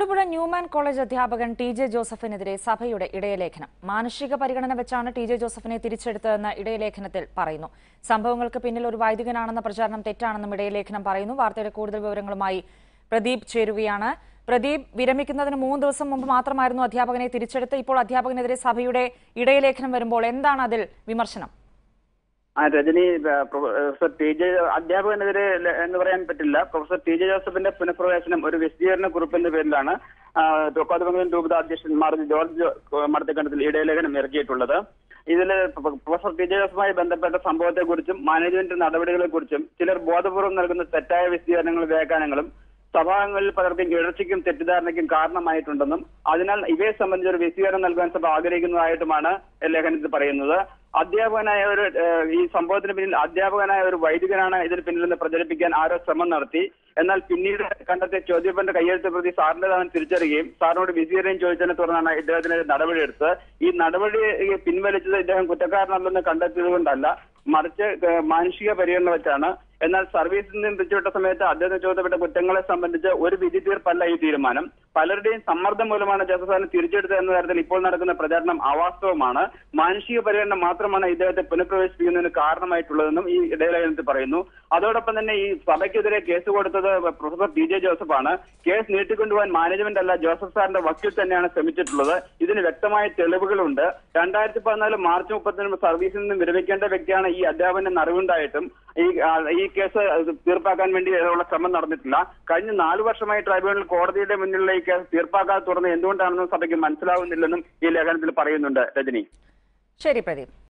Thodupuzha Newman college അധ്യാപകൻ T J ജോസഫിനെതിരെ സഭയുടെ ഇടയലേഖനം മാനുഷിക പരിഗണന വെച്ചാണ് ടി ജെ ജോസഫിനെ തിരിച്ചെടുത്തതെന്ന് ഇടയലേഖനത്തിൽ പറയുന്നു സംഭവങ്ങൾക്ക് പിന്നിൽ ഒരു വൈദികനാണെന്ന പ്രചാരണം തെറ്റാണെന്നും ഇടയലേഖനം പറയുന്നു വാർത്തയുടെ കൂടുതൽ വിവരങ്ങളുമായി പ്രദീപ് ചേരുകയാണ് പ്രദീപ് വിരമിക്കുന്നതിന് മൂന്ന് ദിവസം മുമ്പ് മാത്രമായിരുന്നു അധ്യാപകനെ തിരിച്ചെടുത്ത് ഇപ്പോൾ അധ്യാപകനെതിരെ സഭയുടെ ഇടയലേഖനം വരുമ്പോൾ എന്താണ് അതിൽ വിമർശനം ആ രജനി ആ, പ്രൊഫസർ ടി ജെ അധ്യാപകനെതിരെ ല- എന്ന് പറയാൻ പറ്റില്ല പ്രൊഫസർ ടി ജെ ജോസഫിന്റെ പുനഃപ്രവേശനം ഒരു വിശദീകരണ കുറിപ്പിന്റെ പേരിലാണ് ആ, കോതമംഗലം രൂപത അധ്യക്ഷൻ മാർ ജോർജ് മടത്തക്കണ്ടത്തിൽ ഇടയലേഖനം ഇറക്കിയിട്ടുള്ളത് ഇതിൽ പ്രൊഫസർ ടി ജെ ജോസഫുമായി ബന്ധപ്പെട്ട സംഭവത്തെക്കുറിച്ചും മാനേജ്മെന്റ് നടപടികളെക്കുറിച്ചും ചിലർ ബോധപൂർവ്വം നൽകുന്ന തെറ്റായ വിശദീകരണങ്ങളും വ്യാഖ്യാനങ്ങളും സഭാംഗങ്ങളിൽ പലർക്കും ഇഴർച്ചയ്ക്കും തെറ്റിദ്ധാരണയ്ക്കും കാരണമായിട്ടുണ്ടെന്നും അതിനാൽ ഇവയെ സംബന്ധിച്ച് ഒരു വിശദീകരണം നൽകാൻ സഭ ആഗ്രഹിക്കുന്നതായിട്ടുമാണ് ലേഖനത്തിൽ പറയുന്നത് അധ്യാപകനായ ഒരു ഏഹ്, ഈ സംഭവത്തിന് പിന്നിൽ അധ്യാപകനായ ഒരു വൈദികനാണ് ഇതിന് പിന്നിൽ നിന്ന് പ്രചരിപ്പിക്കാൻ ആരോ ശ്രമം നടത്തി എന്നാൽ പിന്നീട് കണ്ടെത്തിയ ചോദ്യപ്പന്റെ കയ്യെഴുത്ത് പ്രതി സാറിന്റെ അവൻ തിരിച്ചറിയുകയും സാറിനോട് വിശദീകരണം ചോദിച്ചതിനെ തുടർന്നാണ് ഇദ്ദേഹത്തിനെതിരെ നടപടിയെടുത്തത് ഈ നടപടി പിൻവലിച്ചത് ഇദ്ദേഹം കുറ്റക്കാരനല്ലെന്ന് കണ്ടെത്തിയത് കൊണ്ടല്ല മറിച്ച് ഏഹ്, മാനുഷിക പരിഗണന വെച്ചാണ് എന്നാൽ സർവീസിൽ നിന്ന് പിരിച്ചുവിട്ട സമയത്ത് അദ്ദേഹത്തിന് ചോദ്യപ്പെട്ട കുറ്റങ്ങളെ സംബന്ധിച്ച് ഒരു വിധി തീർപ്പല്ല ഈ തീരുമാനം പലരുടെയും സമ്മർദ്ദം മൂലമാണ് ജോസഫ് സാറിനെ തിരിച്ചെടുത്തത് എന്ന തരത്തിൽ ഇപ്പോൾ നടക്കുന്ന പ്രചാരണം അവാസ്തവമാണ് മാനുഷിക പരിഗണന മാത്രമാണ് ഇദ്ദേഹത്തെ പുനഃപ്രവേശിപ്പിക്കുന്നതിന് കാരണമായിട്ടുള്ളതെന്നും ഈ ഇടയലേഖനത്തിൽ പറയുന്നു അതോടൊപ്പം തന്നെ ഈ സഭയ്ക്കെതിരെ കേസ് കൊടുത്തത് പ്രൊഫസർ ടി ജെ ജോസഫാണ് കേസ് നീട്ടിക്കൊണ്ടുപോകാൻ മാനേജ്മെന്റ് അല്ല ജോസഫ് സാറിന്റെ വക്കീൽ തന്നെയാണ് ശ്രമിച്ചിട്ടുള്ളത് ഇതിന് വ്യക്തമായ തെളിവുകളുണ്ട് രണ്ടായിരത്തി പതിനാല് മാർച്ച് മുപ്പത്തിന് സർവീസിൽ നിന്ന് വിരമിക്കേണ്ട വ്യക്തിയാണ് ഈ അധ്യാപന അറിവുണ്ടായിട്ടും ഈ ആ, ഈ കേസ് തീർപ്പാക്കാൻ വേണ്ടി ഉള്ള ശ്രമം നടന്നിട്ടില്ല കഴിഞ്ഞ നാല് വർഷമായി ട്രൈബ്യൂണൽ കോടതിയുടെ മുന്നിലുള്ള ഈ കേസ് തീർപ്പാക്കാതെ തുടർന്ന് എന്തുകൊണ്ടാണെന്നും സഭയ്ക്ക് മനസ്സിലാവുന്നില്ലെന്നും ഈ ലേഖനത്തിൽ പറയുന്നുണ്ട് രജനി ശരി പ്രദീപ്